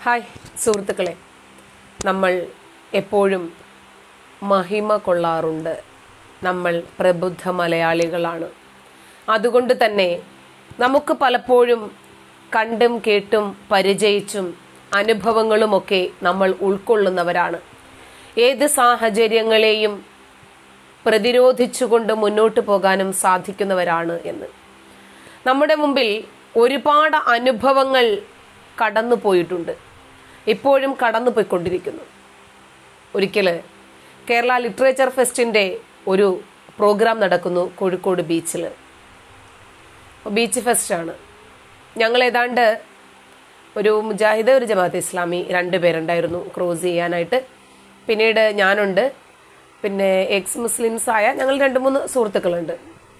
Hi സുഹൃത്തുക്കളെ നമ്മൾ എപ്പോഴും മഹിമ കൊള്ളാറുണ്ട് നമ്മൾ പ്രബുദ്ധ മലയാളികളാണ് അതുകൊണ്ട് തന്നെ നമുക്ക് പലപ്പോഴും കണ്ടും കേട്ടും പരിചയിച്ചും അനുഭവങ്ങളുമൊക്കെ നമ്മൾ ഉൾക്കൊള്ളുന്നവരാണ് ഏത് സാഹചര്യങ്ങളെയും പ്രതിരോധിച്ചുകൊണ്ട് മുന്നോട്ട് പോകാനും സാധിക്കുന്നവരാണ് എന്ന് നമ്മുടെ മുമ്പിൽ ഒരുപാട് അനുഭവങ്ങൾ കടന്നു പോയിട്ടുണ്ട് ഇപ്പോഴും കടന്നു പോയിക്കൊണ്ടിരിക്കുന്നു ഒരിക്കൽ കേരള ലിറ്ററേച്ചർ ഫെസ്റ്റിൻ്റെ ഒരു പ്രോഗ്രാം നടക്കുന്നു കോഴിക്കോട് ബീച്ചിൽ ബീച്ച് ഫെസ്റ്റാണ് ഞങ്ങൾ ഏതാണ്ട് ഒരു മുജാഹിദ് ഒരു ജമാഅത്ത് ഇസ്ലാമി രണ്ട് പേരുണ്ടായിരുന്നു ക്രോസ് ചെയ്യാനായിട്ട് പിന്നീട് ഞാനുണ്ട് പിന്നെ എക്സ് മുസ്ലിംസ് ആയ ഞങ്ങൾ രണ്ട് മൂന്ന് സുഹൃത്തുക്കളുണ്ട്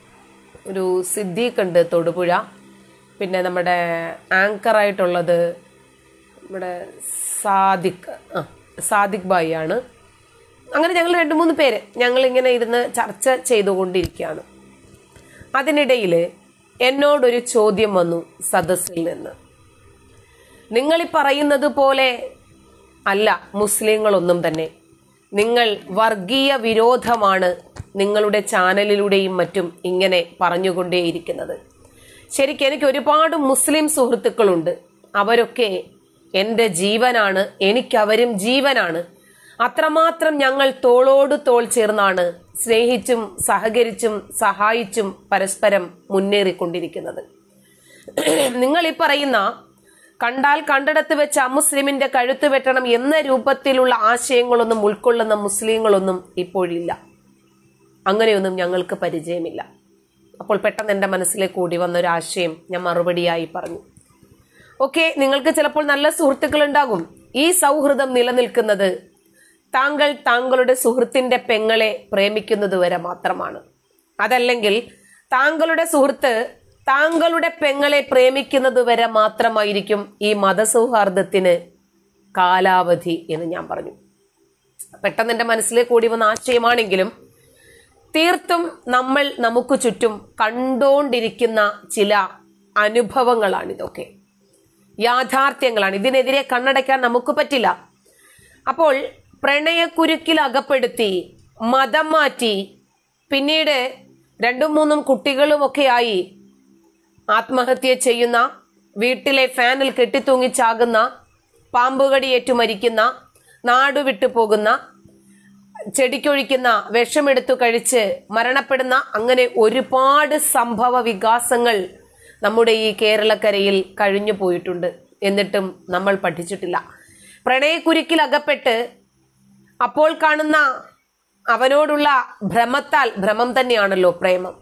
ഒരു സിദ്ദീഖ് ഉണ്ട് തൊടുപുഴ പിന്നെ നമ്മുടെ ആങ്കറായിട്ടുള്ളത് നമ്മുടെ സാദിഖ് ആ സാദിഖ് ബായി ആണ് അങ്ങനെ ഞങ്ങൾ രണ്ട് മൂന്ന് പേര് ഞങ്ങൾ ഇങ്ങനെ ഇരുന്ന് ചർച്ച ചെയ്തുകൊണ്ടിരിക്കുകയാണ് അതിനിടയിൽ എന്നോടൊരു ചോദ്യം വന്നു സദസ്സിൽ നിന്ന് നിങ്ങൾ ഈ പറയുന്നത് പോലെ അല്ല മുസ്ലിങ്ങളൊന്നും തന്നെ നിങ്ങൾ വർഗീയ വിരോധമാണ് നിങ്ങളുടെ ചാനലിലൂടെയും മറ്റും ഇങ്ങനെ പറഞ്ഞുകൊണ്ടേയിരിക്കുന്നത് ശരിക്കും എനിക്ക് ഒരുപാട് മുസ്ലിം സുഹൃത്തുക്കളുണ്ട് അവരൊക്കെ എൻ്റെ ജീവനാണ് എനിക്കവരും ജീവനാണ് അത്രമാത്രം ഞങ്ങൾ തോളോട് തോൾ ചേർന്നാണ് സ്നേഹിച്ചും സഹകരിച്ചും സഹായിച്ചും പരസ്പരം മുന്നേറിക്കൊണ്ടിരിക്കുന്നത് നിങ്ങൾ ഈ പറയുന്ന കണ്ടാൽ കണ്ടിടത്ത് വെച്ച് അമുസ്ലിമിന്റെ കഴുത്ത് വെട്ടണം എന്ന രൂപത്തിലുള്ള ആശയങ്ങളൊന്നും ഉൾക്കൊള്ളുന്ന മുസ്ലിങ്ങളൊന്നും ഇപ്പോഴില്ല അങ്ങനെയൊന്നും ഞങ്ങൾക്ക് പരിചയമില്ല അപ്പോൾ പെട്ടെന്ന് എൻ്റെ മനസ്സിലേക്ക് കൂടി വന്ന ഒരു ആശയം ഞാൻ മറുപടിയായി പറഞ്ഞു ഓക്കെ നിങ്ങൾക്ക് ചിലപ്പോൾ നല്ല സുഹൃത്തുക്കൾ ഉണ്ടാകും ഈ സൗഹൃദം നിലനിൽക്കുന്നത് താങ്കൾ താങ്കളുടെ സുഹൃത്തിന്റെ പെങ്ങളെ പ്രേമിക്കുന്നത് വരെ മാത്രമാണ് അതല്ലെങ്കിൽ താങ്കളുടെ സുഹൃത്ത് താങ്കളുടെ പെങ്ങളെ പ്രേമിക്കുന്നത് വരെ മാത്രമായിരിക്കും ഈ മതസൗഹാർദ്ദത്തിന് കാലാവധി എന്ന് ഞാൻ പറഞ്ഞു പെട്ടെന്ന് എൻ്റെ മനസ്സിലേക്ക് കൂടി വന്ന ആശയമാണെങ്കിലും തീർത്തും നമ്മൾ നമുക്ക് ചുറ്റും കണ്ടോണ്ടിരിക്കുന്ന ചില അനുഭവങ്ങളാണിതൊക്കെ യാഥാർത്ഥ്യങ്ങളാണ് ഇതിനെതിരെ കണ്ണടയ്ക്കാൻ നമുക്ക് പറ്റില്ല അപ്പോൾ പ്രണയക്കുരുക്കിൽ അകപ്പെടുത്തി മതം മാറ്റി പിന്നീട് രണ്ടും മൂന്നും കുട്ടികളുമൊക്കെയായി ആത്മഹത്യ ചെയ്യുന്ന വീട്ടിലെ ഫാനിൽ കെട്ടിത്തൂങ്ങിച്ചാകുന്ന പാമ്പുകടിയേറ്റു മരിക്കുന്ന നാടുവിട്ടു പോകുന്ന ചെടിക്കൊഴിക്കുന്ന വിഷമെടുത്തു കഴിച്ച് മരണപ്പെടുന്ന അങ്ങനെ ഒരുപാട് സംഭവ വികാസങ്ങൾ നമ്മുടെ ഈ കേരളക്കരയിൽ കഴിഞ്ഞു പോയിട്ടുണ്ട് എന്നിട്ടും നമ്മൾ പഠിച്ചിട്ടില്ല പ്രണയക്കുരുക്കിൽ അകപ്പെട്ട് അപ്പോൾ കാണുന്ന അവനോടുള്ള ഭ്രമത്താൽ ഭ്രമം തന്നെയാണല്ലോ പ്രേമം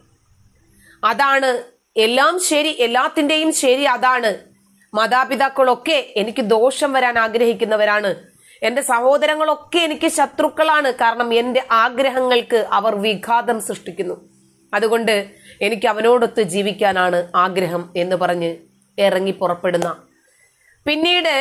അതാണ് എല്ലാം ശരി എല്ലാത്തിൻ്റെയും ശരി അതാണ് മാതാപിതാക്കളൊക്കെ എനിക്ക് ദോഷം വരാൻ ആഗ്രഹിക്കുന്നവരാണ് എൻ്റെ സഹോദരങ്ങളൊക്കെ എനിക്ക് ശത്രുക്കളാണ് കാരണം എൻ്റെ ആഗ്രഹങ്ങൾക്ക് അവർ വിഘാതം സൃഷ്ടിക്കുന്നു അതുകൊണ്ട് എനിക്ക് അവനോടൊത്ത് ജീവിക്കാനാണ് ആഗ്രഹം എന്ന് പറഞ്ഞ് ഇറങ്ങി പുറപ്പെടുന്ന പിന്നീട്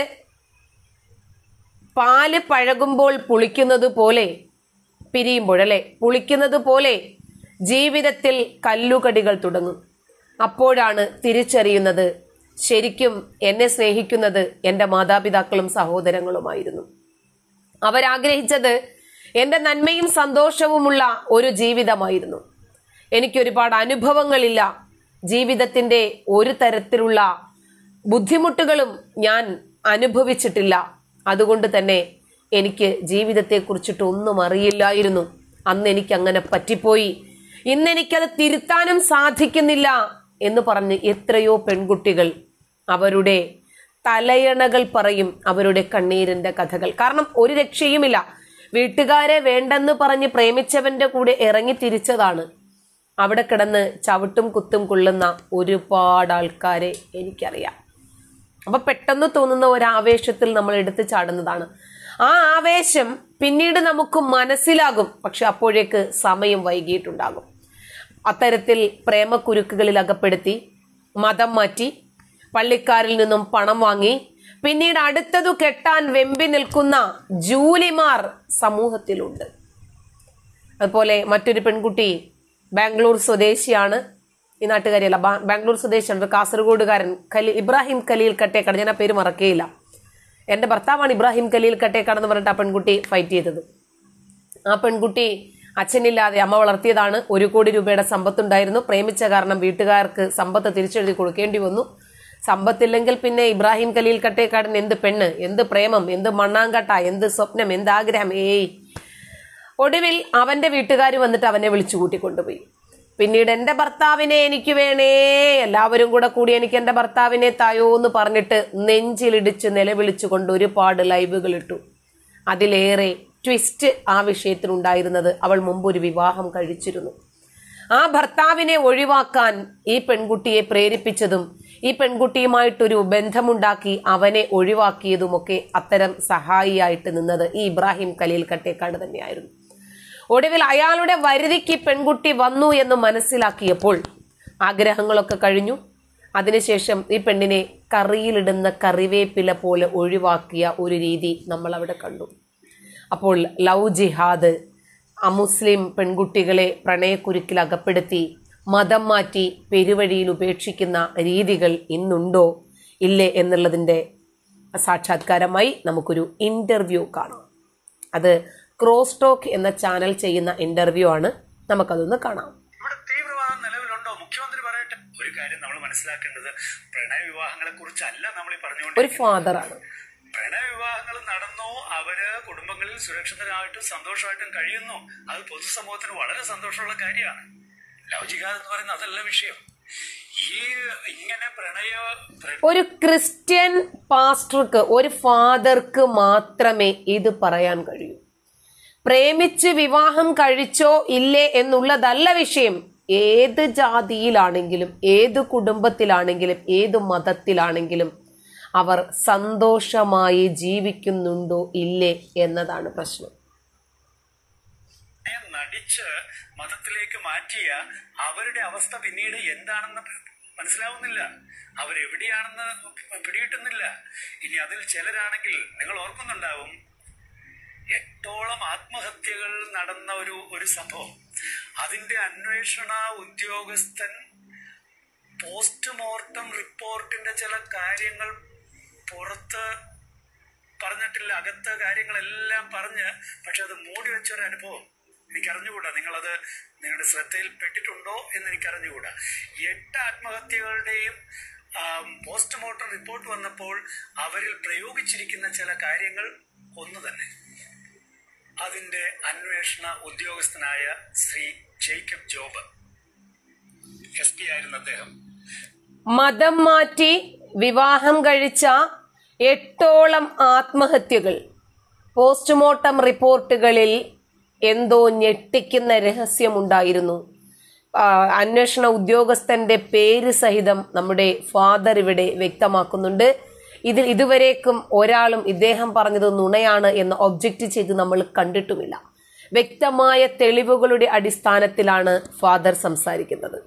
പാല് പഴകുമ്പോൾ പുളിക്കുന്നത് പോലെ പിരിയുമ്പോഴല്ലേ പുളിക്കുന്നത് പോലെ ജീവിതത്തിൽ കല്ലുകടികൾ തുടങ്ങും അപ്പോഴാണ് തിരിച്ചറിയുന്നത് ശരിക്കും എന്നെ സ്നേഹിക്കുന്നത് എൻ്റെ മാതാപിതാക്കളും സഹോദരങ്ങളുമായിരുന്നു അവരാഗ്രഹിച്ചത് എൻ്റെ നന്മയും സന്തോഷവുമുള്ള ഒരു ജീവിതമായിരുന്നു എനിക്ക് ഒരുപാട് അനുഭവങ്ങളില്ല ജീവിതത്തിൻ്റെ ഒരു തരത്തിലുള്ള ബുദ്ധിമുട്ടുകളും ഞാൻ അനുഭവിച്ചിട്ടില്ല അതുകൊണ്ട് തന്നെ എനിക്ക് ജീവിതത്തെക്കുറിച്ചിട്ട് ഒന്നും അറിയില്ലായിരുന്നു അന്ന് എനിക്ക് അങ്ങനെ പറ്റിപ്പോയി ഇന്ന് എനിക്കത് തിരുത്താനും സാധിക്കുന്നില്ല എന്ന് പറഞ്ഞ് എത്രയോ പെൺകുട്ടികൾ അവരുടെ തലയണകൾ പറയും അവരുടെ കണ്ണീരിന്റെ കഥകൾ കാരണം ഒരു രക്ഷയുമില്ല വീട്ടുകാരെ വേണ്ടെന്ന് പറഞ്ഞ് പ്രേമിച്ചവന്റെ കൂടെ ഇറങ്ങി തിരിച്ചതാണ് അവിടെ കിടന്ന് ചവിട്ടും കുത്തും കൊള്ളുന്ന ഒരുപാട് ആൾക്കാരെ എനിക്കറിയാം അപ്പൊ പെട്ടെന്ന് തോന്നുന്ന ഒരു ആവേശത്തിൽ നമ്മൾ എടുത്തു ചാടുന്നതാണ് ആ ആവേശം പിന്നീട് നമുക്ക് മനസ്സിലാകും പക്ഷെ അപ്പോഴേക്ക് സമയം വൈകിയിട്ടുണ്ടാകും അത്തരത്തിൽ പ്രേമക്കുരുക്കുകളിൽ അകപ്പെടുത്തി മതം മാറ്റി പള്ളിക്കാരിൽ നിന്നും പണം വാങ്ങി പിന്നീട് അടുത്തതു കെട്ടാൻ വെമ്പി നിൽക്കുന്ന ജൂലിമാർ സമൂഹത്തിലുണ്ട് അതുപോലെ മറ്റൊരു പെൺകുട്ടി ബാംഗ്ലൂർ സ്വദേശിയാണ് ഈ നാട്ടുകാരിയല്ല ബാ- ബാംഗ്ലൂർ സ്വദേശിയാണ് ഒരു കാസർഗോഡുകാരൻ ഖലി ഇബ്രാഹിം ഖലീൽ കട്ടേക്കട ഞാൻ ആ പേര് മറക്കേയില്ല എൻ്റെ ഭർത്താവാണ് ഇബ്രാഹിം കലീൽ കട്ടേക്കാണെന്ന് പറഞ്ഞിട്ട് ആ പെൺകുട്ടി ഫൈറ്റ് ചെയ്തത് ആ പെൺകുട്ടി അച്ഛനില്ലാതെ അമ്മ വളർത്തിയതാണ് ഒരു കോടി രൂപയുടെ സമ്പത്തുണ്ടായിരുന്നു പ്രേമിച്ച കാരണം വീട്ടുകാർക്ക് സമ്പത്ത് തിരിച്ചെഴുതി കൊടുക്കേണ്ടി വന്നു സമ്പത്തില്ലെങ്കിൽ പിന്നെ ഇബ്രാഹിം കലീൽ കട്ടേക്കാടൻ എന്ത് പെണ്ണ് എന്ത് പ്രേമം എന്ത് മണ്ണാങ്കട്ട എന്ത് സ്വപ്നം എന്ത് ആഗ്രഹം ഏയ് ഒടുവിൽ അവന്റെ വീട്ടുകാർ വന്നിട്ട് അവനെ വിളിച്ചു കൂട്ടിക്കൊണ്ടുപോയി പിന്നീട് എന്റെ ഭർത്താവിനെ എനിക്ക് വേണേ എല്ലാവരും കൂടെ കൂടി എനിക്ക് എന്റെ ഭർത്താവിനെ തായോ എന്ന് പറഞ്ഞിട്ട് നെഞ്ചിലിടിച്ച് നിലവിളിച്ചുകൊണ്ട് ഒരുപാട് ലൈവുകൾ ഇട്ടു അതിലേറെ ട്വിസ്റ്റ് ആ വിഷയത്തിലുണ്ടായിരുന്നത് അവൾ മുമ്പ് ഒരു വിവാഹം കഴിച്ചിരുന്നു ആ ഭർത്താവിനെ ഒഴിവാക്കാൻ ഈ പെൺകുട്ടിയെ പ്രേരിപ്പിച്ചതും ഈ പെൺകുട്ടിയുമായിട്ടൊരു ബന്ധമുണ്ടാക്കി അവനെ ഒഴിവാക്കിയതുമൊക്കെ അത്തരം സഹായിയായിട്ട് നിന്നത് ഈ ഇബ്രാഹിം കലീൽ കട്ടേക്കാട് തന്നെയായിരുന്നു ഒടുവിൽ അയാളുടെ വരുതിക്ക് പെൺകുട്ടി വന്നു എന്ന് മനസ്സിലാക്കിയപ്പോൾ ആഗ്രഹങ്ങളൊക്കെ കഴിഞ്ഞു അതിനുശേഷം ഈ പെണ്ണിനെ കറിയിലിടുന്ന കറിവേപ്പില പോലെ ഒഴിവാക്കിയ ഒരു രീതി നമ്മൾ അവിടെ കണ്ടു അപ്പോൾ ലവ് ജിഹാദ് അമുസ്ലിം പെൺകുട്ടികളെ പ്രണയക്കുരുക്കിൽ അകപ്പെടുത്തി മതം മാറ്റി പെരുവഴിയിൽ ഉപേക്ഷിക്കുന്ന രീതികൾ ഇന്നുണ്ടോ ഇല്ലേ എന്നുള്ളതിൻ്റെ സാക്ഷാത്കാരമായി നമുക്കൊരു ഇന്റർവ്യൂ കാണാം അത് ക്രോസ് ടോക്ക് എന്ന ചാനൽ ചെയ്യുന്ന ഇന്റർവ്യൂ ആണ് നമുക്കതൊന്ന് കാണാം ഇവിടെ തീവ്രവാദം നിലവിലുണ്ടോ മുഖ്യമന്ത്രി പറയട്ടെ ഒരു കാര്യം നമ്മൾ മനസ്സിലാക്കേണ്ടത് പ്രണയ വിവാഹങ്ങളെ കുറിച്ചല്ല നമ്മൾ ഈ പറഞ്ഞുകൊണ്ട് ഒരു ഫാദറാണ് പ്രണയ വിവാഹങ്ങൾ നടന്നു അവര് കുടുംബങ്ങളിൽ സുരക്ഷിതരായിട്ടും സന്തോഷമായിട്ടും കഴിയുന്നു അത് പൊതുസമൂഹത്തിന് വളരെ സന്തോഷമുള്ള കാര്യമാണ് ലവ് ജിഹാദ് എന്ന് പറയുന്നത് അതല്ല വിഷയം ഈ ഇങ്ങനെ പ്രണയ പ്ര- ഒരു ക്രിസ്ത്യൻ പാസ്റ്റർക്ക് ഒരു ഫാദർക്ക് മാത്രമേ ഇത് പറയാൻ കഴിയൂ പ്രേമിച്ച് വിവാഹം കഴിച്ചോ ഇല്ലേ എന്നുള്ളതല്ല വിഷയം ഏത് ജാതിയിലാണെങ്കിലും ഏത് കുടുംബത്തിലാണെങ്കിലും ഏത് മതത്തിലാണെങ്കിലും അവർ സന്തോഷമായി ജീവിക്കുന്നുണ്ടോ ഇല്ലേ എന്നതാണ് പ്രശ്നം പ്രണയം നടിച്ച് മതത്തിലേക്ക് മാറ്റിയ അവരുടെ അവസ്ഥ പിന്നീട് എന്താണെന്ന് മനസ്സിലാവുന്നില്ല അവരെവിടെയാണെന്ന് പിടികിട്ടുന്നില്ല ഇനി അതിൽ ചിലരാണെങ്കിൽ നിങ്ങൾ ഓർക്കുന്നുണ്ടാവും എട്ടോളം ആത്മഹത്യകൾ നടന്ന ഒരു ഒരു സംഭവം അതിന്റെ അന്വേഷണ ഉദ്യോഗസ്ഥൻ പോസ്റ്റ്മോർട്ടം റിപ്പോർട്ടിന്റെ ചില കാര്യങ്ങൾ പുറത്ത് പറഞ്ഞിട്ടില്ല അകത്ത കാര്യങ്ങളെല്ലാം പറഞ്ഞ് പക്ഷെ അത് മൂടി വെച്ച ഒരു അനുഭവം എനിക്കറിഞ്ഞുകൂടാ നിങ്ങളത് നിങ്ങളുടെ ശ്രദ്ധയിൽ പെട്ടിട്ടുണ്ടോ എന്ന് എനിക്കറിഞ്ഞുകൂടാ എട്ട് ആത്മഹത്യകളുടെയും പോസ്റ്റ്മോർട്ടം റിപ്പോർട്ട് വന്നപ്പോൾ അവരിൽ പ്രയോഗിച്ചിരിക്കുന്ന ചില കാര്യങ്ങൾ ഒന്ന് തന്നെ അതിന്റെ അന്വേഷണ ഉദ്യോഗസ്ഥനായ ശ്രീ ജേക്കബ് ജോബ് എസ് പി ആയിരുന്നു അദ്ദേഹം മതം മാറ്റി വിവാഹം കഴിച്ച എട്ടോളം ആത്മഹത്യകൾ പോസ്റ്റ്മോർട്ടം റിപ്പോർട്ടുകളിൽ എന്തോ ഞെട്ടിക്കുന്ന രഹസ്യമുണ്ടായിരുന്നു ആ, അന്വേഷണ ഉദ്യോഗസ്ഥന്റെ പേര് സഹിതം നമ്മുടെ ഫാദർ ഇവിടെ വ്യക്തമാക്കുന്നുണ്ട് ഇതിൽ ഇതുവരേക്കും ഒരാളും ഇദ്ദേഹം പറഞ്ഞത് നുണയാണ് എന്ന് ഒബ്ജക്റ്റ് ചെയ്ത് നമ്മൾ കണ്ടിട്ടുമില്ല വ്യക്തമായ തെളിവുകളുടെ അടിസ്ഥാനത്തിലാണ് ഫാദർ സംസാരിക്കുന്നത്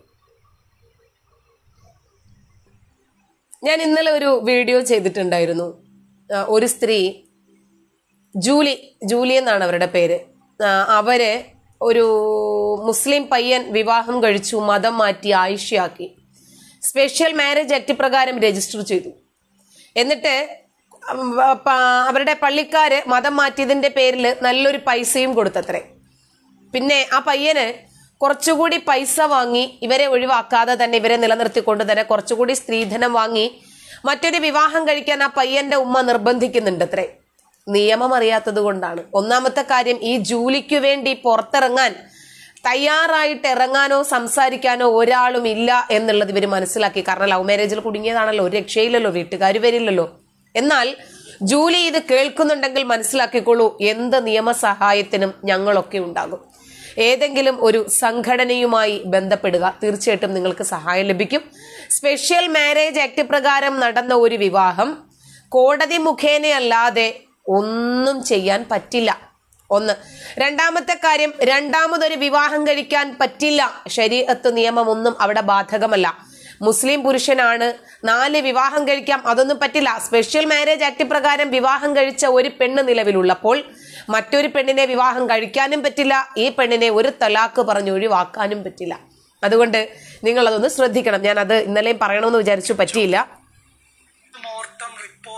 ഞാൻ ഇന്നലെ ഒരു വീഡിയോ ചെയ്തിട്ടുണ്ടായിരുന്നു ആ, ഒരു സ്ത്രീ ജൂലി ജൂലി എന്നാണ് അവരുടെ പേര് ആ, അവര് ഒരു മുസ്ലിം പയ്യൻ വിവാഹം കഴിച്ചു മതം മാറ്റി ആയിഷയാക്കി സ്പെഷ്യൽ മാരേജ് ആക്ട് പ്രകാരം രജിസ്റ്റർ ചെയ്തു എന്നിട്ട് ഉം, പ- അവരുടെ പള്ളിക്കാര് മതം മാറ്റിയതിന്റെ പേരിൽ നല്ലൊരു പൈസയും കൊടുത്തത്രേ പിന്നെ ആ പയ്യന് കുറച്ചുകൂടി പൈസ വാങ്ങി ഇവരെ ഒഴിവാക്കാതെ തന്നെ ഇവരെ നിലനിർത്തിക്കൊണ്ട് തന്നെ കുറച്ചുകൂടി സ്ത്രീധനം വാങ്ങി മറ്റൊരു വിവാഹം കഴിക്കാൻ ആ പയ്യന്റെ ഉമ്മ നിർബന്ധിക്കുന്നുണ്ട് അത്രേ നിയമം അറിയാത്തത് കൊണ്ടാണ് ഒന്നാമത്തെ കാര്യം ഈ ജോലിക്ക് വേണ്ടി പുറത്തിറങ്ങാൻ തയ്യാറായിട്ട് ഇറങ്ങാനോ സംസാരിക്കാനോ ഒരാളും ഇല്ല എന്നുള്ളത് ഇവർ മനസ്സിലാക്കി കാരണം ലവ് മാരേജിൽ കുടുങ്ങിയതാണല്ലോ ഒരു രക്ഷയില്ലല്ലോ വീട്ടുകാർ വരില്ലല്ലോ എന്നാൽ ജൂലി ഇത് കേൾക്കുന്നുണ്ടെങ്കിൽ മനസ്സിലാക്കിക്കോളൂ എന്ത് നിയമസഹായത്തിനും ഞങ്ങളൊക്കെ ഉണ്ടാകും ഏതെങ്കിലും ഒരു സംഘടനയുമായി ബന്ധപ്പെടുക തീർച്ചയായിട്ടും നിങ്ങൾക്ക് സഹായം ലഭിക്കും സ്പെഷ്യൽ മാരേജ് ആക്ട് പ്രകാരം നടന്ന ഒരു വിവാഹം കോടതി മുഖേനയല്ലാതെ ഒന്നും ചെയ്യാൻ പറ്റില്ല ഒന്ന് രണ്ടാമത്തെ കാര്യം രണ്ടാമതൊരു വിവാഹം കഴിക്കാൻ പറ്റില്ല ശരീരത്ത് നിയമം ഒന്നും അവിടെ ബാധകമല്ല മുസ്ലിം പുരുഷനാണ് നാല് വിവാഹം കഴിക്കാം അതൊന്നും പറ്റില്ല സ്പെഷ്യൽ മാരേജ് ആക്ട് പ്രകാരം വിവാഹം കഴിച്ച ഒരു പെണ്ണ് നിലവിലുള്ളപ്പോൾ മറ്റൊരു പെണ്ണിനെ വിവാഹം കഴിക്കാനും പറ്റില്ല ഈ പെണ്ണിനെ ഒരു തലാക്ക് പറഞ്ഞ് ഒഴിവാക്കാനും പറ്റില്ല അതുകൊണ്ട് നിങ്ങൾ അതൊന്ന് ശ്രദ്ധിക്കണം ഞാൻ അത് ഇന്നലെയും പറയണമെന്ന് വിചാരിച്ചു പറ്റിയില്ല പോസ്റ്റ്മോർട്ടം റിപ്പോർട്ട്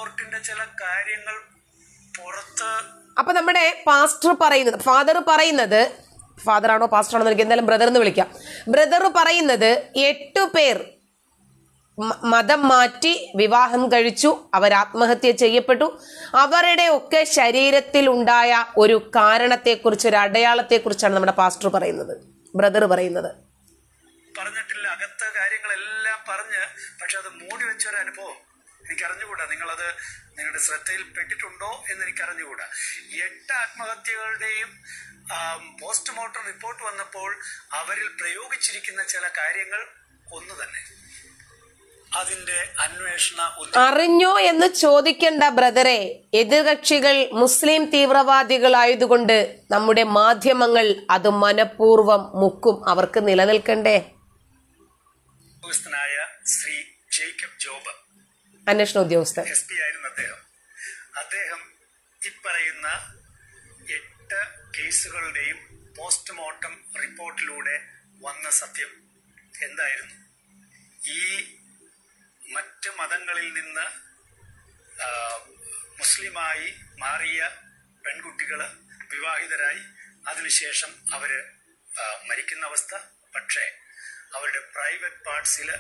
റിപ്പോർട്ടിന്റെ ചില കാര്യങ്ങൾ പുറത്ത് അപ്പൊ നമ്മുടെ പാസ്റ്റർ പറയുന്നത് ഫാദർ പറയുന്നത് ഫാദർ ആണോ പാസ്റ്റർ ആണോ എന്ന് എനിക്ക് എന്തായാലും ബ്രദർ എന്ന് വിളിക്കാം ബ്രദർ പറയുന്നത് എട്ടു പേർ മ- മതം മാറ്റി വിവാഹം കഴിച്ചു അവർ ആത്മഹത്യ ചെയ്യപ്പെട്ടു അവരുടെ ഒക്കെ ശരീരത്തിൽ ഉണ്ടായ ഒരു കാരണത്തെക്കുറിച്ച് ഒരു അടയാളത്തെക്കുറിച്ചാണ് നമ്മുടെ പാസ്റ്റർ പറയുന്നത് ബ്രദർ പറയുന്നത് പറഞ്ഞിട്ടില്ല അകത്ത കാര്യങ്ങളെല്ലാം പറഞ്ഞ് പക്ഷെ അത് മൂടി വെച്ച ഒരു അനുഭവം എനിക്ക് അറിഞ്ഞുകൂടാ നിങ്ങളത് നിങ്ങളുടെ ശ്രദ്ധയിൽ പെട്ടിട്ടുണ്ടോ എന്ന് എനിക്ക് അറിഞ്ഞുകൂടാ എട്ട് ആത്മഹത്യകളുടെയും പോസ്റ്റ്മോർട്ടം റിപ്പോർട്ട് വന്നപ്പോൾ അവരിൽ പ്രയോഗിച്ചിരിക്കുന്ന ചില കാര്യങ്ങൾ ഒന്ന് തന്നെ അതിന്റെ അന്വേഷണ ഉദ്ദേശം അറിഞ്ഞോ എന്ന് ചോദിക്കേണ്ട ബ്രദറെ എതിർകക്ഷികൾ മുസ്ലിം തീവ്രവാദികളായതുകൊണ്ട് നമ്മുടെ മാധ്യമങ്ങൾ അത് മനഃപൂർവ്വം മുക്കും അവർക്ക് നിലനിൽക്കണ്ടേ ഉദ്യോഗസ്ഥനായ ശ്രീ ജേക്കബ് ജോബ് അന്വേഷണ ഉദ്യോഗസ്ഥർ എസ് പി ആയിരുന്ന അദ്ദേഹം അദ്ദേഹം ഇപ്പറയുന്ന എട്ട് കേസുകളുടെയും പോസ്റ്റ്മോർട്ടം റിപ്പോർട്ടിലൂടെ വന്ന സത്യം എന്തായിരുന്നു ഈ മറ്റ് മതങ്ങളിൽ നിന്ന് ആ, മുസ്ലിമായി മാറിയ പെൺകുട്ടികള് വിവാഹിതരായി അതിനുശേഷം അവര് ആ, മരിക്കുന്ന അവസ്ഥ പക്ഷേ അവരുടെ പ്രൈവറ്റ് പാർട്സില്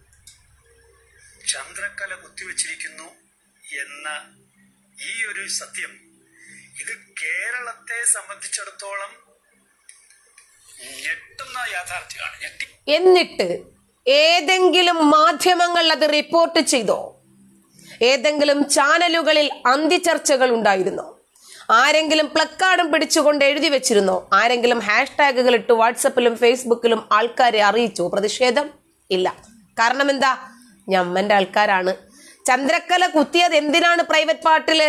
ചന്ദ്രക്കല കുത്തിവെച്ചിരിക്കുന്നു എന്ന ഈ ഒരു സത്യം ഇത് കേരളത്തെ സംബന്ധിച്ചിടത്തോളം ഞെട്ടുന്ന യാഥാർത്ഥ്യമാണ് ഞെട്ടി എന്നിട്ട് ഏതെങ്കിലും മാധ്യമങ്ങൾ അത് റിപ്പോർട്ട് ചെയ്തോ ഏതെങ്കിലും ചാനലുകളിൽ അന്തിചർച്ചകൾ ഉണ്ടായിരുന്നോ ആരെങ്കിലും പ്ലക്കാർഡും പിടിച്ചുകൊണ്ട് എഴുതി വെച്ചിരുന്നോ ആരെങ്കിലും ഹാഷ്ടാഗുകൾ ഇട്ട് വാട്സപ്പിലും ഫേസ്ബുക്കിലും ആൾക്കാരെ അറിയിച്ചോ പ്രതിഷേധം ഇല്ല കാരണം എന്താ ഞമ്മന്റെ ആൾക്കാരാണ് ചന്ദ്രക്കല കുത്തിയത് എന്തിനാണ് പ്രൈവറ്റ് പാർട്ടില്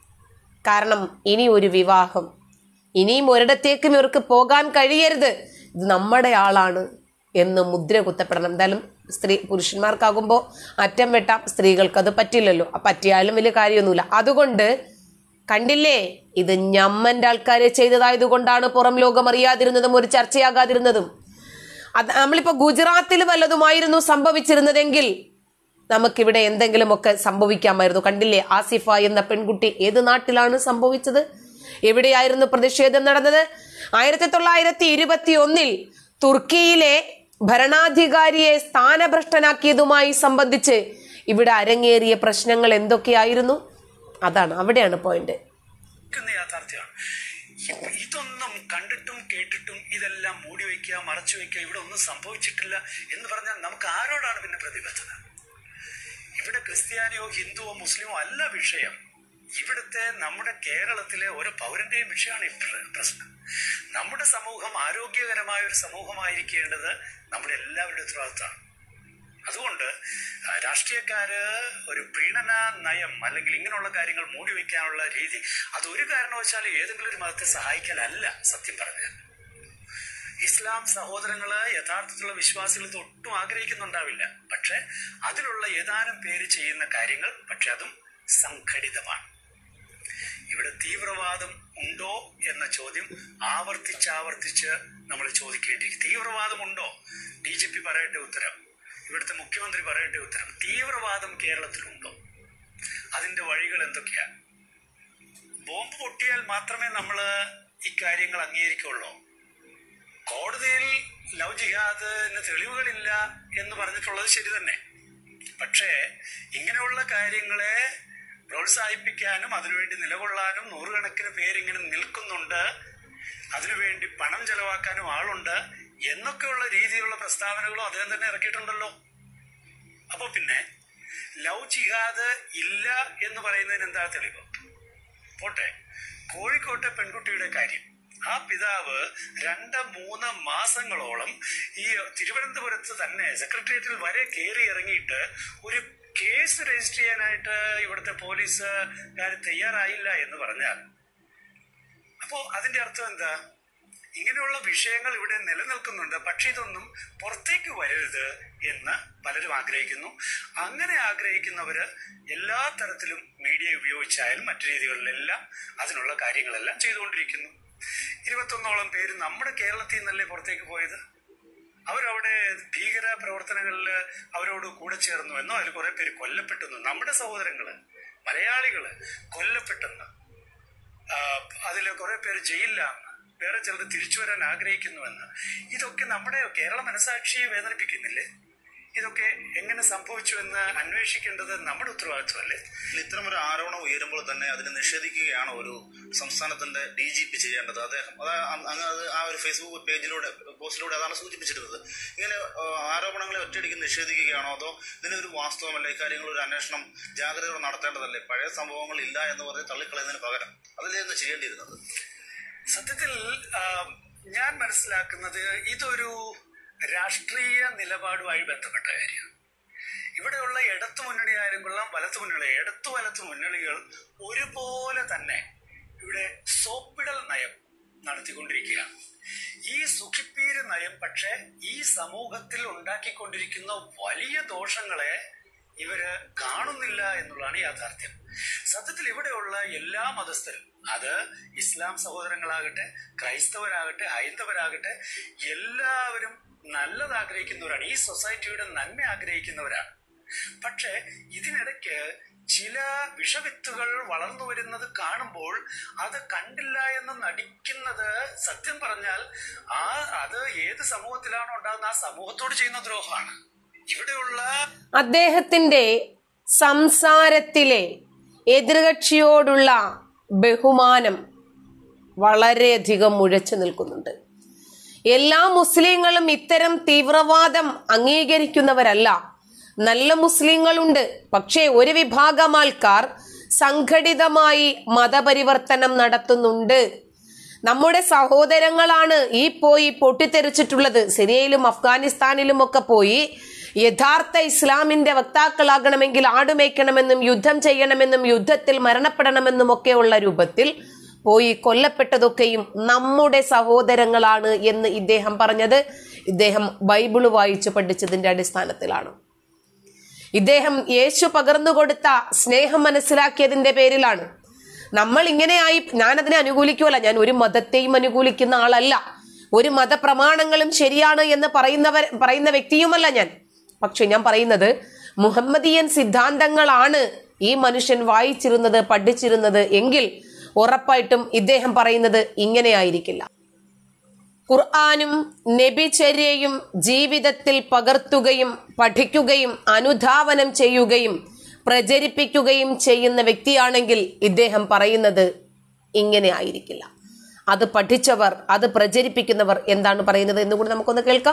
കാരണം ഇനി ഒരു വിവാഹം ഇനിയും ഒരിടത്തേക്കും ഇവർക്ക് പോകാൻ കഴിയരുത് ഇത് നമ്മുടെ ആളാണ് എന്ന് മുദ്ര കുത്തപ്പെടണം എന്തായാലും സ്ത്രീ പുരുഷന്മാർക്കാകുമ്പോൾ അറ്റം വെട്ടാം സ്ത്രീകൾക്ക് അത് പറ്റില്ലല്ലോ ആ പറ്റിയാലും വലിയ കാര്യമൊന്നുമില്ല അതുകൊണ്ട് കണ്ടില്ലേ ഇത് ഞമ്മന്റെ ആൾക്കാരെ ചെയ്തതായതുകൊണ്ടാണ് പുറം ലോകം അറിയാതിരുന്നതും ഒരു ചർച്ചയാകാതിരുന്നതും അത് നമ്മളിപ്പോ ഗുജറാത്തിൽ വല്ലതുമായിരുന്നു സംഭവിച്ചിരുന്നതെങ്കിൽ നമുക്കിവിടെ എന്തെങ്കിലുമൊക്കെ സംഭവിക്കാമായിരുന്നു കണ്ടില്ലേ ആസിഫ എന്ന പെൺകുട്ടി ഏത് നാട്ടിലാണ് സംഭവിച്ചത് എവിടെയായിരുന്നു പ്രതിഷേധം നടന്നത് ആയിരത്തി തൊള്ളായിരത്തി ഇരുപത്തി ഒന്നിൽ തുർക്കിയിലെ ഭരണാധികാരിയെ സ്ഥാനഭ്രഷ്ടനാക്കിയതുമായി സംബന്ധിച്ച് ഇവിടെ അരങ്ങേറിയ പ്രശ്നങ്ങൾ എന്തൊക്കെയായിരുന്നു അതാണ് അവിടെയാണ് പോയിന്റ് നിൽക്കുന്ന യാഥാർത്ഥ്യമാണ് ഇപ്പൊ ഇതൊന്നും കണ്ടിട്ടും കേട്ടിട്ടും ഇതെല്ലാം മൂടി വയ്ക്കുക മറച്ചു വയ്ക്കുക ഇവിടെ ഒന്നും സംഭവിച്ചിട്ടില്ല എന്ന് പറഞ്ഞാൽ നമുക്ക് ആരോടാണ് പിന്നെ പ്രതിബദ്ധത ഇവിടെ ക്രിസ്ത്യാനിയോ ഹിന്ദുവോ മുസ്ലിമോ അല്ല വിഷയം ഇവിടുത്തെ നമ്മുടെ കേരളത്തിലെ ഓരോ പൗരന്റെയും വിഷയമാണ് ഈ പ്ര- പ്രശ്നം നമ്മുടെ സമൂഹം ആരോഗ്യകരമായ ഒരു സമൂഹമായിരിക്കേണ്ടത് നമ്മുടെ എല്ലാവരുടെയും ഉത്തരവാദിത്തമാണ് അതുകൊണ്ട് ആ, രാഷ്ട്രീയക്കാര് ഒരു പ്രീണന നയം അല്ലെങ്കിൽ ഇങ്ങനെയുള്ള കാര്യങ്ങൾ മൂടി വെക്കാനുള്ള രീതി അത് ഒരു കാരണവശാലും ഏതെങ്കിലും ഒരു മതത്തെ സഹായിക്കലല്ല സത്യം പറഞ്ഞാൽ ഇസ്ലാം സഹോദരങ്ങള് യഥാർത്ഥത്തിലുള്ള വിശ്വാസികൾ ഇത് ഒട്ടും ആഗ്രഹിക്കുന്നുണ്ടാവില്ല പക്ഷെ അതിലുള്ള ഏതാനും പേര് ചെയ്യുന്ന കാര്യങ്ങൾ പക്ഷെ അതും സംഘടിതമാണ് ഇവിടെ തീവ്രവാദം ഉണ്ടോ എന്ന ചോദ്യം ആവർത്തിച്ചാവർത്തിച്ച് നമ്മൾ ചോദിക്കേണ്ടിയിരിക്കും തീവ്രവാദം ഉണ്ടോ ഡി ജി പി പറയട്ടെ ഉത്തരം ഇവിടുത്തെ മുഖ്യമന്ത്രി പറയട്ടെ ഉത്തരം തീവ്രവാദം കേരളത്തിലുണ്ടോ അതിന്റെ വഴികൾ എന്തൊക്കെയാ ബോംബ് പൊട്ടിയാൽ മാത്രമേ നമ്മൾ ഇക്കാര്യങ്ങൾ അംഗീകരിക്കുള്ളൂ കോടതിയിൽ ലവ് ജിഹാദിന് തെളിവുകളില്ല എന്ന് പറഞ്ഞിട്ടുള്ളത് ശരി തന്നെ പക്ഷേ ഇങ്ങനെയുള്ള കാര്യങ്ങളെ പ്രോത്സാഹിപ്പിക്കാനും അതിനുവേണ്ടി നിലകൊള്ളാനും നൂറുകണക്കിന് പേരിങ്ങനെ നിൽക്കുന്നുണ്ട് അതിനുവേണ്ടി പണം ചെലവാക്കാനും ആളുണ്ട് എന്നൊക്കെയുള്ള രീതിയിലുള്ള പ്രസ്താവനകളും അദ്ദേഹം തന്നെ ഇറക്കിയിട്ടുണ്ടല്ലോ അപ്പൊ പിന്നെ ലവ് ജിഹാദ് ഇല്ല എന്ന് പറയുന്നതിന് എന്താ തെളിവ് പോട്ടെ കോഴിക്കോട്ടെ പെൺകുട്ടിയുടെ കാര്യം ആ പിതാവ് രണ്ട് മൂന്ന് മാസങ്ങളോളം ഈ തിരുവനന്തപുരത്ത് തന്നെ സെക്രട്ടേറിയറ്റിൽ വരെ കയറി ഇറങ്ങിയിട്ട് ഒരു കേസ് രജിസ്റ്റർ ചെയ്യാനായിട്ട് ഇവിടുത്തെ പോലീസുകാർ തയ്യാറായില്ല എന്ന് പറഞ്ഞാൽ അപ്പോ അതിന്റെ അർത്ഥം എന്താ ഇങ്ങനെയുള്ള വിഷയങ്ങൾ ഇവിടെ നിലനിൽക്കുന്നുണ്ട് പക്ഷെ ഇതൊന്നും പുറത്തേക്ക് വരരുത് എന്ന് പലരും ആഗ്രഹിക്കുന്നു അങ്ങനെ ആഗ്രഹിക്കുന്നവര് എല്ലാ തരത്തിലും മീഡിയ ഉപയോഗിച്ചായാലും മറ്റു രീതികളിലെല്ലാം അതിനുള്ള കാര്യങ്ങളെല്ലാം ചെയ്തുകൊണ്ടിരിക്കുന്നു ഇരുപത്തൊന്നോളം പേര് നമ്മുടെ കേരളത്തിൽ നിന്നല്ലേ പുറത്തേക്ക് പോയത് അവരവിടെ ഭീകര പ്രവർത്തനങ്ങളിൽ അവരോട് കൂടെ ചേർന്നു എന്നോ അതിൽ കുറെ പേര് കൊല്ലപ്പെട്ടു എന്നോ നമ്മുടെ സഹോദരങ്ങള് മലയാളികള് കൊല്ലപ്പെട്ടെന്ന് അതിൽ കുറെ പേര് ജയിലിലാണെന്ന് വേറെ ചിലർ തിരിച്ചു വരാൻ ആഗ്രഹിക്കുന്നുവെന്ന് ഇതൊക്കെ നമ്മുടെ കേരള മനസാക്ഷിയെ വേദനിപ്പിക്കുന്നില്ലേ ഇതൊക്കെ എങ്ങനെ സംഭവിച്ചു എന്ന് അന്വേഷിക്കേണ്ടത് നമ്മുടെ ഉത്തരവാദിത്വമല്ലേ ഇത്തരം ഒരു ആരോപണം ഉയരുമ്പോൾ തന്നെ അതിനെ നിഷേധിക്കുകയാണ് ഒരു സംസ്ഥാനത്തിന്റെ ഡി ജി പി ചെയ്യേണ്ടത് അദ്ദേഹം അത് അങ്ങ് അത് ആ ഒരു ഫേസ്ബുക്ക് പേജിലൂടെ പോസ്റ്റിലൂടെ അതാണ് സൂചിപ്പിച്ചിരുന്നത് ഇങ്ങനെ ആ, ആരോപണങ്ങളെ ഒറ്റയടിക്ക് നിഷേധിക്കുകയാണോ അതോ ഇതിനൊരു വാസ്തവമല്ല ഇക്കാര്യങ്ങൾ ഒരു അന്വേഷണം ജാഗ്രതയോടെ നടത്തേണ്ടതല്ലേ പഴയ സംഭവങ്ങൾ ഇല്ല എന്ന് പറഞ്ഞ് തള്ളിക്കളയുന്നതിന് പകരം അതിലായിരുന്നു ചെയ്യേണ്ടിയിരുന്നത് സത്യത്തിൽ ആ, ഞാൻ മനസ്സിലാക്കുന്നത് ഇതൊരു രാഷ്ട്രീയ നിലപാടുമായി ബന്ധപ്പെട്ട കാര്യമാണ് ഇവിടെയുള്ള ഇടതു മുന്നണി ആയാലും കൊള്ളാം വലത്തു മുന്നണി ഇടതു വലത്തു മുന്നണികൾ ഒരുപോലെ തന്നെ ഇവിടെ സോപ്പിടൽ നയം നടത്തിക്കൊണ്ടിരിക്കുകയാണ് ഈ സുഖിപ്പീര് നയം പക്ഷെ ഈ സമൂഹത്തിൽ ഉണ്ടാക്കിക്കൊണ്ടിരിക്കുന്ന വലിയ ദോഷങ്ങളെ ഇവര് കാണുന്നില്ല എന്നുള്ളതാണ് യാഥാർത്ഥ്യം സത്യത്തിൽ ഇവിടെയുള്ള എല്ലാ മതസ്ഥരും അത് ഇസ്ലാം സഹോദരങ്ങളാകട്ടെ ക്രൈസ്തവരാകട്ടെ ഹൈന്ദവരാകട്ടെ എല്ലാവരും നല്ലത് ആഗ്രഹിക്കുന്നവരാണ് ഈ സൊസൈറ്റിയുടെ നന്മ ആഗ്രഹിക്കുന്നവരാണ് പക്ഷെ ഇതിനിടയ്ക്ക് ചില വിഷവിത്തുകൾ വളർന്നു വരുന്നത് കാണുമ്പോൾ അത് കണ്ടില്ല എന്ന് നടിക്കുന്നത് സത്യം പറഞ്ഞാൽ ആ അത് ഏത് സമൂഹത്തിലാണോ ഉണ്ടാകുന്നത് ആ സമൂഹത്തോട് ചെയ്യുന്ന ദ്രോഹമാണ് ഇവിടെയുള്ള അദ്ദേഹത്തിന്റെ സംസാരത്തിലെ എതിർകക്ഷിയോടുള്ള ബഹുമാനം വളരെയധികം മുഴച്ചു നിൽക്കുന്നുണ്ട് എല്ലാ മുസ്ലിങ്ങളും ഇത്തരം തീവ്രവാദം അംഗീകരിക്കുന്നവരല്ല നല്ല മുസ്ലിങ്ങളുണ്ട് പക്ഷേ ഒരു വിഭാഗം ആൾക്കാർ സംഘടിതമായി മതപരിവർത്തനം നടത്തുന്നുണ്ട് നമ്മുടെ സഹോദരങ്ങളാണ് ഈ പോയി പൊട്ടിത്തെറിച്ചിട്ടുള്ളത് സിറിയയിലും അഫ്ഗാനിസ്ഥാനിലും ഒക്കെ പോയി യഥാർത്ഥ ഇസ്ലാമിന്റെ വക്താക്കളാകണമെങ്കിൽ ആടുമേക്കണമെന്നും യുദ്ധം ചെയ്യണമെന്നും യുദ്ധത്തിൽ മരണപ്പെടണമെന്നും ഒക്കെയുള്ള രൂപത്തിൽ പോയി കൊല്ലപ്പെട്ടതൊക്കെയും നമ്മുടെ സഹോദരങ്ങളാണ് എന്ന് ഇദ്ദേഹം പറഞ്ഞത് ഇദ്ദേഹം ബൈബിള് വായിച്ചു പഠിച്ചതിന്റെ അടിസ്ഥാനത്തിലാണ് ഇദ്ദേഹം യേശു പകർന്നു കൊടുത്ത സ്നേഹം മനസ്സിലാക്കിയതിന്റെ പേരിലാണ് നമ്മൾ ഇങ്ങനെയായി ഞാൻ അതിനെ അനുകൂലിക്കുമല്ല ഞാൻ ഒരു മതത്തെയും അനുകൂലിക്കുന്ന ആളല്ല ഒരു മതപ്രമാണങ്ങളും ശരിയാണ് എന്ന് പറയുന്നവർ പറയുന്ന വ്യക്തിയുമല്ല ഞാൻ പക്ഷെ ഞാൻ പറയുന്നത് മുഹമ്മദിയൻ സിദ്ധാന്തങ്ങളാണ് ഈ മനുഷ്യൻ വായിച്ചിരുന്നത് പഠിച്ചിരുന്നത് എങ്കിൽ ഉറപ്പായിട്ടും ഇദ്ദേഹം പറയുന്നത് ഇങ്ങനെയായിരിക്കില്ല ഖുർആാനും നബിചര്യയും ജീവിതത്തിൽ പകർത്തുകയും പഠിക്കുകയും അനുധാവനം ചെയ്യുകയും പ്രചരിപ്പിക്കുകയും ചെയ്യുന്ന വ്യക്തിയാണെങ്കിൽ ഇദ്ദേഹം പറയുന്നത് ഇങ്ങനെ ആയിരിക്കില്ല അത് പഠിച്ചവർ അത് പ്രചരിപ്പിക്കുന്നവർ എന്താണ് പറയുന്നത് എന്നുകൂടി നമുക്കൊന്ന് കേൾക്കാം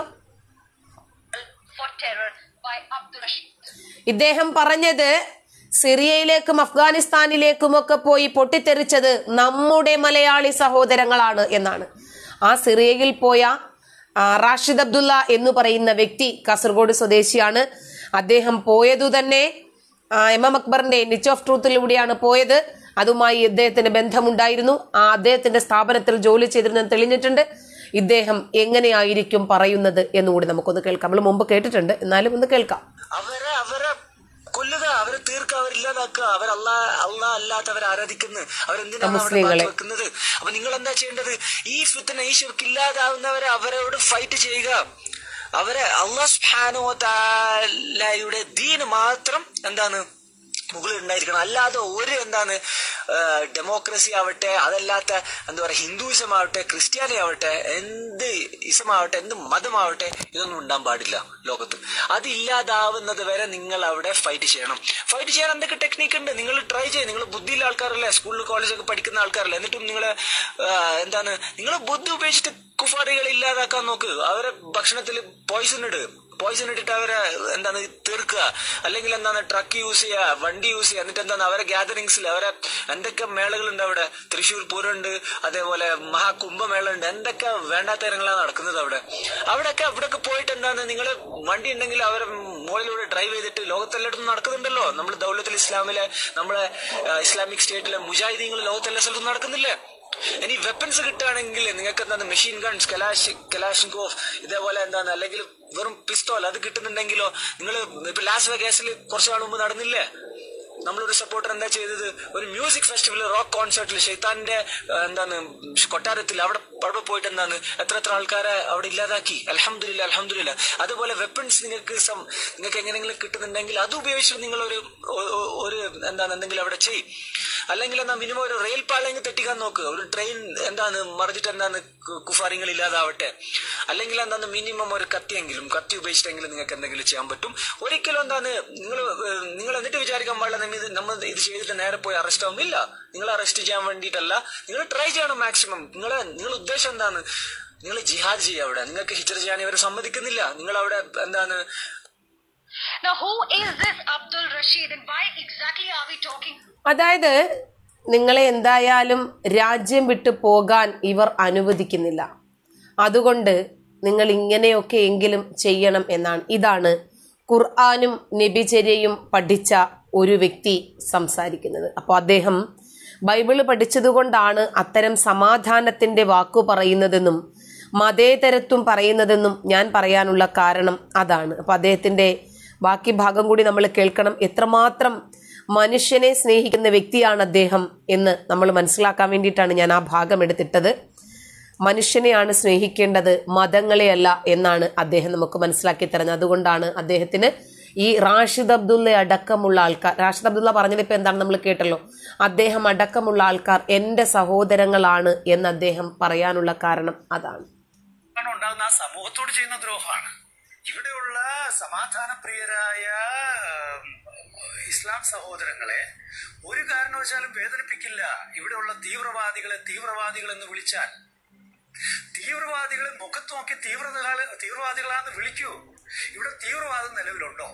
for terror by Abdul Rashid. ഇദ്ദേഹം പറഞ്ഞത് സിറിയയിലേക്കും അഫ്ഗാനിസ്ഥാനിലേക്കും ഒക്കെ പോയി പൊട്ടിത്തെറിച്ചത് നമ്മുടെ മലയാളി സഹോദരങ്ങളാണ് എന്നാണ് ആ സിറിയയിൽ പോയ ആ, റാഷിദ് അബ്ദുള്ള എന്ന് പറയുന്ന വ്യക്തി കാസർഗോഡ് സ്വദേശിയാണ് അദ്ദേഹം പോയതു തന്നെ ആ, എം എം അക്ബറിന്റെ നിച്ച് ഓഫ് ട്രൂത്തിലൂടെയാണ് പോയത് അതുമായി ഇദ്ദേഹത്തിന് ബന്ധമുണ്ടായിരുന്നു ആ അദ്ദേഹത്തിന്റെ സ്ഥാപനത്തിൽ ജോലി ചെയ്തിരുന്നത് തെളിഞ്ഞിട്ടുണ്ട് ഇദ്ദേഹം എങ്ങനെയായിരിക്കും പറയുന്നത് എന്നുകൂടി നമുക്കൊന്ന് കേൾക്കാം നമ്മൾ മുമ്പ് കേട്ടിട്ടുണ്ട് എന്നാലും ഒന്ന് കേൾക്കാം അവരെ അവരെ കൊല്ലുക അവരെ തീർക്കുക അവരില്ലാതാക്കുക അവർ അല്ലാ അള്ളാ അല്ലാത്തവരെ ആരാധിക്കുന്നു അവരെന്തിനാണ് അവിടെ മുസ്ലിങ്ങളെ. ബാക്കി വെക്കുന്നത് അപ്പൊ നിങ്ങൾ എന്താ ചെയ്യേണ്ടത് ഈ ഫിത്തന ഈ ഷിർക്ക് ഇല്ലാതാവുന്നവരെ അവരോട് ഫൈറ്റ് ചെയ്യുക അവരെ അള്ളാഹ് സുബ്ഹാനഹു വ തആലയുടെ ദീന് മാത്രം എന്താണ് മുകളിൽ ഉണ്ടായിരിക്കണം അല്ലാതെ ഒരു എന്താണ് ഡെമോക്രസി ആവട്ടെ അതല്ലാത്ത എന്താ പറയാ ഹിന്ദുയിസം ആവട്ടെ ക്രിസ്ത്യാനി ആവട്ടെ എന്ത് ഇസമാവട്ടെ എന്ത് മതമാവട്ടെ ഇതൊന്നും ഉണ്ടാൻ പാടില്ല ലോകത്ത് അതില്ലാതാവുന്നത് വരെ നിങ്ങൾ അവിടെ ഫൈറ്റ് ചെയ്യണം ഫൈറ്റ് ചെയ്യാൻ എന്തൊക്കെ ടെക്നിക്ക് ഉണ്ട് നിങ്ങൾ ട്രൈ ചെയ്യും നിങ്ങൾ ബുദ്ധിയുള്ള ആൾക്കാരല്ലേ സ്കൂളിൽ കോളേജൊക്കെ പഠിക്കുന്ന ആൾക്കാരല്ലേ എന്നിട്ടും നിങ്ങൾ എന്താണ് നിങ്ങൾ ബുദ്ധി ഉപയോഗിച്ചിട്ട് കുഫാറികൾ ഇല്ലാതാക്കാൻ നോക്ക് അവരെ ഭക്ഷണത്തിൽ പോയിസൺ ഇട് പോയിസൺ ഇട്ടിട്ട് അവരെ എന്താണ് തീർക്കുക അല്ലെങ്കിൽ എന്താണ് ട്രക്ക് യൂസ് ചെയ്യുക വണ്ടി യൂസ് ചെയ്യുക എന്നിട്ട് എന്താണ് അവരെ ഗ്യാതറിങ്സിൽ അവരെ എന്തൊക്കെ മേളകളുണ്ട് അവിടെ തൃശ്ശൂർ പൂരമുണ്ട് അതേപോലെ മഹാകുംഭമേള ഉണ്ട് എന്തൊക്കെ വേണ്ടാത്ത കാര്യങ്ങളാണ് നടക്കുന്നത് അവിടെ അവിടെയൊക്കെ അവിടെയൊക്കെ പോയിട്ട് എന്താണ് നിങ്ങൾ വണ്ടി ഉണ്ടെങ്കിൽ അവരെ മുകളിലൂടെ ഡ്രൈവ് ചെയ്തിട്ട് ലോകത്തെല്ലായിടത്തും നടക്കുന്നുണ്ടല്ലോ നമ്മൾ ദൗലത്തുൽ ഇസ്ലാമിലെ നമ്മളെ ആ, ഇസ്ലാമിക് സ്റ്റേറ്റിലെ മുജാഹിദീങ്ങൾ ലോകത്തെല്ലാ സ്ഥലത്തും നടക്കുന്നില്ലേ ഇനി വെപ്പൺസ് കിട്ടുകയാണെങ്കിൽ നിങ്ങൾക്ക് എന്താണ് മെഷീൻ ഗൺസ് കലാഷ് കലാഷിൻകോഫ് ഇതേപോലെ എന്താണ് അല്ലെങ്കിൽ വെറും പിസ്തോൽ അത് കിട്ടുന്നുണ്ടെങ്കിലോ നിങ്ങൾ ഇപ്പൊ ലാസ് വെഗാസിൽ കുറച്ചു നാൾ മുമ്പ് നടന്നില്ലേ നമ്മളൊരു സപ്പോർട്ടർ എന്താ ചെയ്തത് ഒരു മ്യൂസിക് ഫെസ്റ്റിവൽ റോക്ക് കോൺസേർട്ടിൽ ഷെയ്ത്താന്റെ ആ, എന്താണ് കൊട്ടാരത്തിൽ അവിടെ അവിടെ പോയിട്ട് എന്താണ് എത്ര എത്ര ആൾക്കാരെ അവിടെ ഇല്ലാതാക്കി അലഹമില്ല അലഹമില്ല അതുപോലെ വെപ്പൺസ് നിങ്ങൾക്ക് സം- നിങ്ങൾക്ക് എങ്ങനെയെങ്കിലും കിട്ടുന്നുണ്ടെങ്കിൽ അത് ഉപയോഗിച്ചിട്ട് നിങ്ങൾ ഒരു ഒ- ഒ- ഒരു എന്താണ് എന്തെങ്കിലും അവിടെ ചെയ്യും അല്ലെങ്കിൽ എന്നാ മിനിമം ഒരു റെയിൽ പാളയെങ്കിൽ തെറ്റിക്കാൻ നോക്ക് ഒരു ട്രെയിൻ എന്താണ് മറിഞ്ഞിട്ട് എന്താണ് കു- കുഫാരിങ്ങൾ ഇല്ലാതാവട്ടെ അല്ലെങ്കിൽ എന്താണ് മിനിമം ഒരു കത്തിയെങ്കിലും കത്തി ഉപയോഗിച്ചിട്ടെങ്കിലും നിങ്ങൾക്ക് എന്തെങ്കിലും ചെയ്യാൻ പറ്റും ഒരിക്കലും എന്താണ് നിങ്ങൾ നിങ്ങൾ എന്നിട്ട് വിചാരിക്കാൻ പാടില്ല നമ്മ ഇത് നമ്മൾ ഇത് ചെയ്തിട്ട് നേരെ പോയി അറസ്റ്റ് ആവുന്നില്ല നിങ്ങൾ അറസ്റ്റ് ചെയ്യാൻ വേണ്ടിയിട്ടല്ല നിങ്ങൾ ട്രൈ ചെയ്യണം മാക്സിമം നിങ്ങൾ നിങ്ങൾ ഉദ്ദേശം എന്താണ് നിങ്ങൾ ജിഹാദ് ചെയ്യുക അവിടെ നിങ്ങൾക്ക് ഹിജർ ചെയ്യാൻ ഇവർ സമ്മതിക്കുന്നില്ല നിങ്ങൾ അവിടെ എന്താണ് Now, who is this Abdul Rashid and why exactly are we talking അതായത് നിങ്ങളെ എന്തായാലും രാജ്യം വിട്ടു പോകാൻ ഇവർ അനുവദിക്കുന്നില്ല അതുകൊണ്ട് നിങ്ങൾ ഇങ്ങനെയൊക്കെ എങ്കിലും ചെയ്യണം എന്നാണ് ഇതാണ് ഖുർആാനും നബിചര്യയും പഠിച്ച ഒരു വ്യക്തി സംസാരിക്കുന്നത് അപ്പോൾ അദ്ദേഹം ബൈബിള് പഠിച്ചതുകൊണ്ടാണ് അത്തരം സമാധാനത്തിന്റെ വാക്കു പറയുന്നതെന്നും മതേതരത്വം പറയുന്നതെന്നും ഞാൻ പറയാനുള്ള കാരണം അതാണ് അപ്പോൾ അദ്ദേഹത്തിന്റെ ബാക്കി ഭാഗം കൂടി നമ്മൾ കേൾക്കണം എത്രമാത്രം മനുഷ്യനെ സ്നേഹിക്കുന്ന വ്യക്തിയാണ് അദ്ദേഹം എന്ന് നമ്മൾ മനസ്സിലാക്കാൻ വേണ്ടിയിട്ടാണ് ഞാൻ ആ ഭാഗം എടുത്തിട്ടത് മനുഷ്യനെയാണ് സ്നേഹിക്കേണ്ടത് മതങ്ങളെയല്ല എന്നാണ് അദ്ദേഹം നമുക്ക് മനസ്സിലാക്കി തരുന്നത് അതുകൊണ്ടാണ് അദ്ദേഹത്തിന് ഈ റാഷിദ് അബ്ദുള്ള അടക്കമുള്ള ആൾക്കാർ റാഷിദ് അബ്ദുള്ള പറഞ്ഞത് ഇപ്പൊ എന്താണ് നമ്മൾ കേട്ടല്ലോ അദ്ദേഹം അടക്കമുള്ള ആൾക്കാർ എന്റെ സഹോദരങ്ങളാണ് എന്ന് അദ്ദേഹം പറയാനുള്ള കാരണം അതാണ് ആണ് ഉണ്ടാകുന്ന ആ സമൂഹത്തോട് ചെയ്യുന്ന ദ്രോഹമാണ് ഇവിടെയുള്ള സമാധാനപ്രിയരായ ഉം, ഇസ്ലാം സഹോദരങ്ങളെ ഒരു കാരണവശാലും വേദനിപ്പിക്കില്ല ഇവിടെയുള്ള തീവ്രവാദികളെ തീവ്രവാദികൾ എന്ന് വിളിച്ചാൽ തീവ്രവാദികളെ മുഖത്ത് നോക്കി തീവ്രതകളെ തീവ്രവാദികളാന്ന് വിളിക്കൂ ഇവിടെ തീവ്രവാദം നിലവിലുണ്ടോ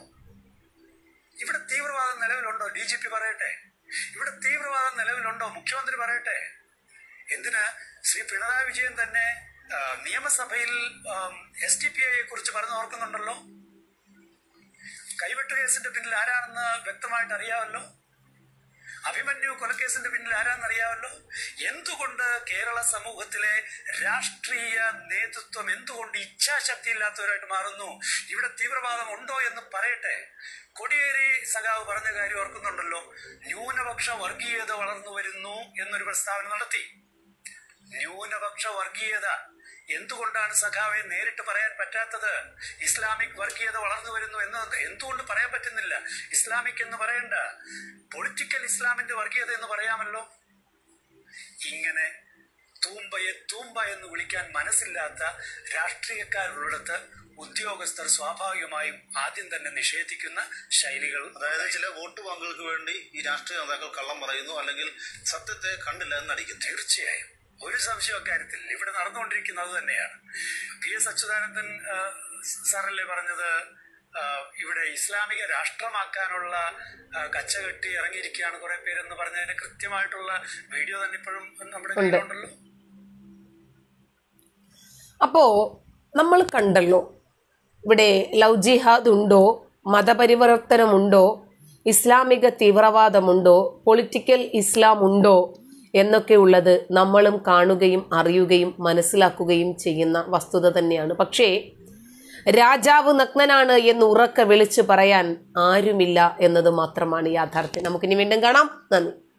ഇവിടെ തീവ്രവാദം നിലവിലുണ്ടോ ഡി ജി പി പറയട്ടെ ഇവിടെ തീവ്രവാദം നിലവിലുണ്ടോ മുഖ്യമന്ത്രി പറയട്ടെ എന്തിന് ശ്രീ പിണറായി വിജയൻ തന്നെ ആ, നിയമസഭയിൽ എസ് ടി പി ഐയെ കുറിച്ച് പറഞ്ഞു ഓർക്കുന്നുണ്ടല്ലോ കൈവെട്ട് കേസിന്റെ പിന്നിൽ ആരാണെന്ന് വ്യക്തമായിട്ട് അറിയാമല്ലോ അഭിമന്യു കൊലക്കേസിന്റെ പിന്നിൽ ആരാണെന്ന് അറിയാമല്ലോ എന്തുകൊണ്ട് കേരള സമൂഹത്തിലെ രാഷ്ട്രീയ നേതൃത്വം എന്തുകൊണ്ട് ഇച്ഛാശക്തി ഇല്ലാത്തവരായിട്ട് മാറുന്നു ഇവിടെ തീവ്രവാദം ഉണ്ടോ എന്ന് പറയട്ടെ കൊടിയേരി സഖാവ് പറഞ്ഞ കാര്യം ഓർക്കുന്നുണ്ടല്ലോ ന്യൂനപക്ഷ വർഗീയത വളർന്നു വരുന്നു എന്നൊരു പ്രസ്താവന നടത്തി ന്യൂനപക്ഷ വർഗീയത എന്തുകൊണ്ടാണ് സഖാവെ നേരിട്ട് പറയാൻ പറ്റാത്തത് ഇസ്ലാമിക് വർഗീയത വളർന്നു വരുന്നു എന്ന് എന്തുകൊണ്ട് പറയാൻ പറ്റുന്നില്ല ഇസ്ലാമിക് എന്ന് പറയണ്ട പൊളിറ്റിക്കൽ ഇസ്ലാമിന്റെ വർഗീയത എന്ന് പറയാമല്ലോ ഇങ്ങനെ തൂമ്പയെ തൂമ്പ എന്ന് വിളിക്കാൻ മനസ്സില്ലാത്ത രാഷ്ട്രീയക്കാരുള്ളിടത്ത് ഉദ്യോഗസ്ഥർ സ്വാഭാവികമായും ആദ്യം തന്നെ നിഷേധിക്കുന്ന ശൈലികൾ അതായത് ചില വോട്ട് ബാങ്കുകൾക്ക് വേണ്ടി ഈ രാഷ്ട്രീയ നേതാക്കൾ കള്ളം പറയുന്നു അല്ലെങ്കിൽ സത്യത്തെ കണ്ടില്ല എന്ന് നടിക്കുന്നു തീർച്ചയായും ഒരു സംശയം അക്കാര്യത്തിൽ ഇവിടെ നടന്നുകൊണ്ടിരിക്കുന്നത് അത് തന്നെയാണ് പി എസ് അച്യുതാനന്ദൻ ആ, സാറല്ലേ പറഞ്ഞത് ആ, ഇവിടെ ഇസ്ലാമിക രാഷ്ട്രമാക്കാനുള്ള ആ, കച്ചകെട്ടി ഇറങ്ങിയിരിക്കുകയാണ് കുറെ പേരെന്ന് പറഞ്ഞതിന് കൃത്യമായിട്ടുള്ള വീഡിയോ തന്നെ ഇപ്പോഴും നമ്മുടെ കയ്യിലുണ്ടല്ലോ അപ്പോ നമ്മൾ കണ്ടല്ലോ ഇവിടെ ലവ് ജിഹാദ് ഉണ്ടോ മതപരിവർത്തനമുണ്ടോ ഇസ്ലാമിക തീവ്രവാദമുണ്ടോ പൊളിറ്റിക്കൽ ഇസ്ലാം ഉണ്ടോ എന്നൊക്കെ ഉള്ളത് നമ്മളും കാണുകയും അറിയുകയും മനസ്സിലാക്കുകയും ചെയ്യുന്ന വസ്തുത തന്നെയാണ് പക്ഷേ രാജാവ് നഗ്നനാണ് എന്ന് ഉറക്കെ വിളിച്ചു പറയാൻ ആരുമില്ല എന്നത് മാത്രമാണ് യാഥാർത്ഥ്യം നമുക്കിനി വീണ്ടും കാണാം നന്ദി